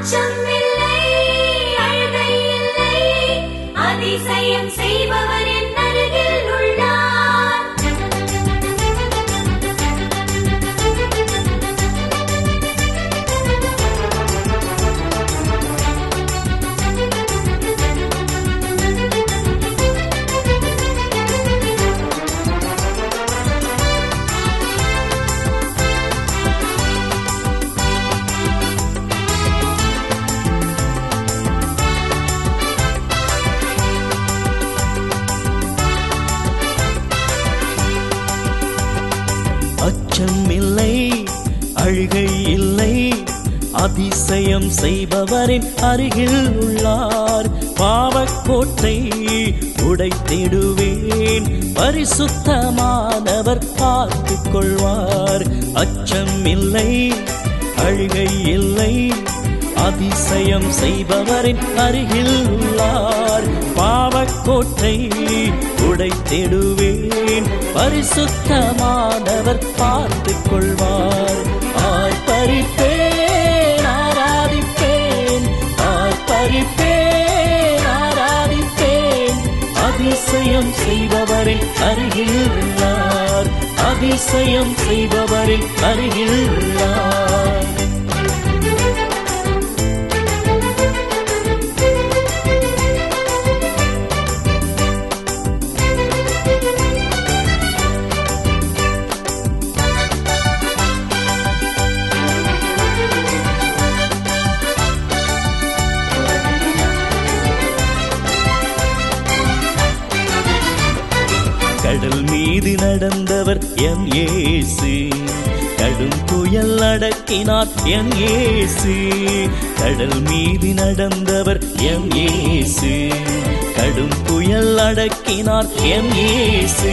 அச்சம் இல்லை அழுகை இல்லை அதிசயம் செய்பவர் என் அருகில் உள்ளார் அச்சம் இல்லை அழுகை இல்லை அதிசயம் செய்பவரின் அருகில் உள்ளார் பாவக்கோட்டை உடைத்திடுவேன் பரிசுத்தமானவர் பார்த்துக் கொள்வார் அச்சம் இல்லை அழுகை இல்லை அதிசயம் செய்பவரின் அருகில் உள்ளார் பாவக்கோட்டை உடைத்திடுவேன் பரிசுத்தமானவர் பார்த்துக் கொள்வார் ஆர்ப்பரிப்பேன் ஆராதிப்பேன் ஆர்ப்பரிப்பேன் ஆராதிப்பேன் அதிசயம் செய்பவரின் அருகில் உள்ளார் அதிசயம் செய்பவரின் அருகில் உள்ளார் கடல் மீது நடந்தவர் எம் இயேசு கடும் புயல் அடக்கினார் எம் இயேசு கடல் மீது நடந்தவர் எம் இயேசு கடும் புயல் அடக்கினார் எம் இயேசு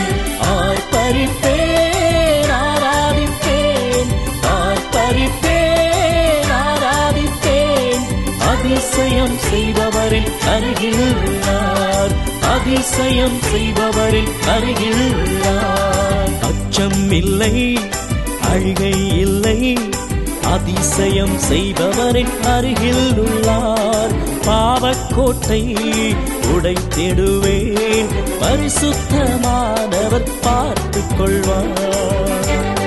ஆர்ப்பரிப்பேன் ஆராதிப்பேன் ஆர்ப்பரிப்பேன் ஆராதிப்பேன் அதிசயம் செய்பவரின் அருகில் உள்ளார் அதிசயம் செய்பவரின் அருகில் உள்ளார் அச்சம் இல்லை அழுகை இல்லை அதிசயம் செய்பவரின் அருகில் உள்ளார் பாவக்கோட்டை உடைத்திடுவேன் பரிசுத்தமானவர் பார்த்துக் கொள்வார்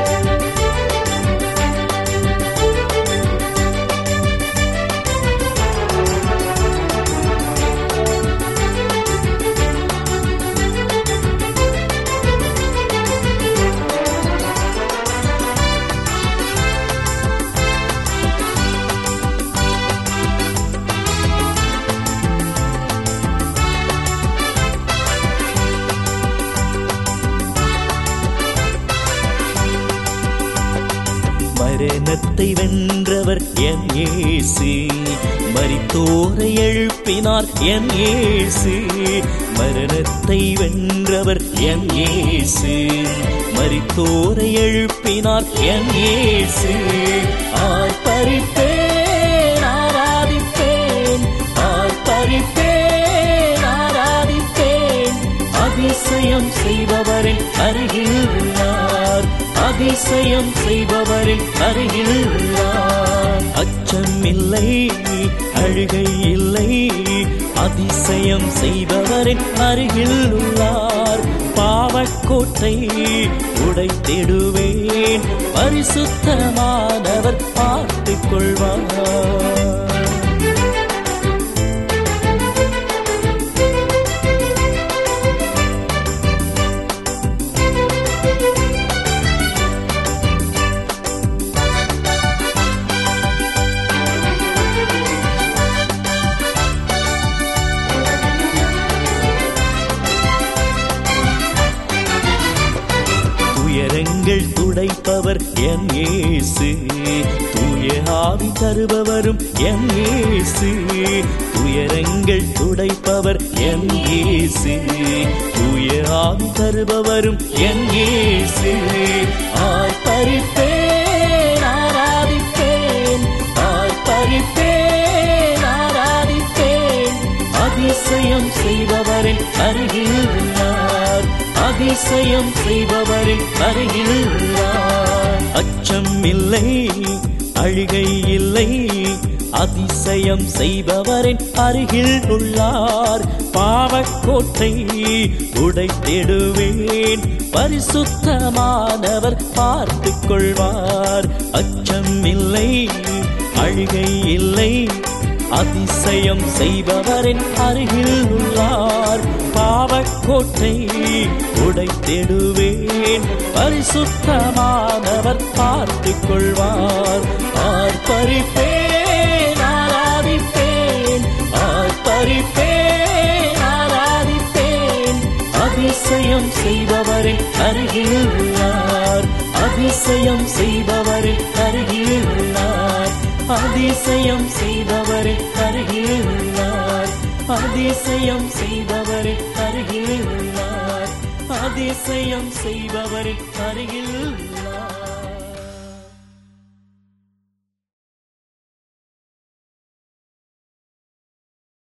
மரணத்தை வென்றவர் என் இயேசு மரித்தோரை எழுப்பினார் என் இயேசு மரணத்தை வென்றவர் என் இயேசு மரித்தோரை எழுப்பினார் என் இயேசு ஆர்ப்பரிப்பேன் ஆராதிப்பேன் ஆர்ப்பரிப்பேன் ஆராதிப்பேன் அதிசயம் செய்பவரின் அருகில் உள்ளார் அதிசயம் செய்பவரின் அருகில் உள்ளார் அச்சம் இல்லை அழுகை இல்லை அதிசயம் செய்பவரின் அருகில் உள்ளார் பாவக்கோட்டை உடைத்திடுவேன் பரிசுத்தமானவர் பார்த்துக் கொள்வார் துயரங்கள் துடைப்பவர் என் இயேசு தூய ஆவி தருபவரும் என் இயேசு துயரங்கள் துடைப்பவர் என் இயேசு தூய ஆவி தருபவரும் என் இயேசு ஆர்ப்பரிப்பேன் ஆராதிப்பேன் ஆர்ப்பரிப்பேன் ஆராதிப்பேன் அதிசயம் செய்பவரின் அருகில் உள்ளார் அதிசயம் செய்பவரின் அருகில் உள்ளார் அச்சம் இல்லை அழுகை இல்லை அதிசயம் செய்பவரின் அருகில் உள்ளார் பாவக்கோட்டை உடைத்திடுவேன் பரிசுத்தமானவர் பார்த்துக் கொள்வார் அச்சம் இல்லை அழுகை இல்லை அதிசயம் செய்பவரின் அருகில் உள்ளார் பாவக்கோட்டை உடைத்திடுவேன் பரிசுத்தமானவர் பார்த்துக் கொள்வார் ஆர்ப்பரிப்பேன் ஆராதிப்பேன் ஆர்ப்பரிப்பேன் ஆராதிப்பேன் அதிசயம் செய்பவரின் அருகில் உள்ளார் அதிசயம் செய்பவரின் அருகில் உள்ளார் அதிசயம் செய்பவரின் அருகில் உள்ளார் அதிசயம் செய்பவரின் அருகில் உள்ளார் அதிசயம் செய்பவரின் அருகில் உள்ளார்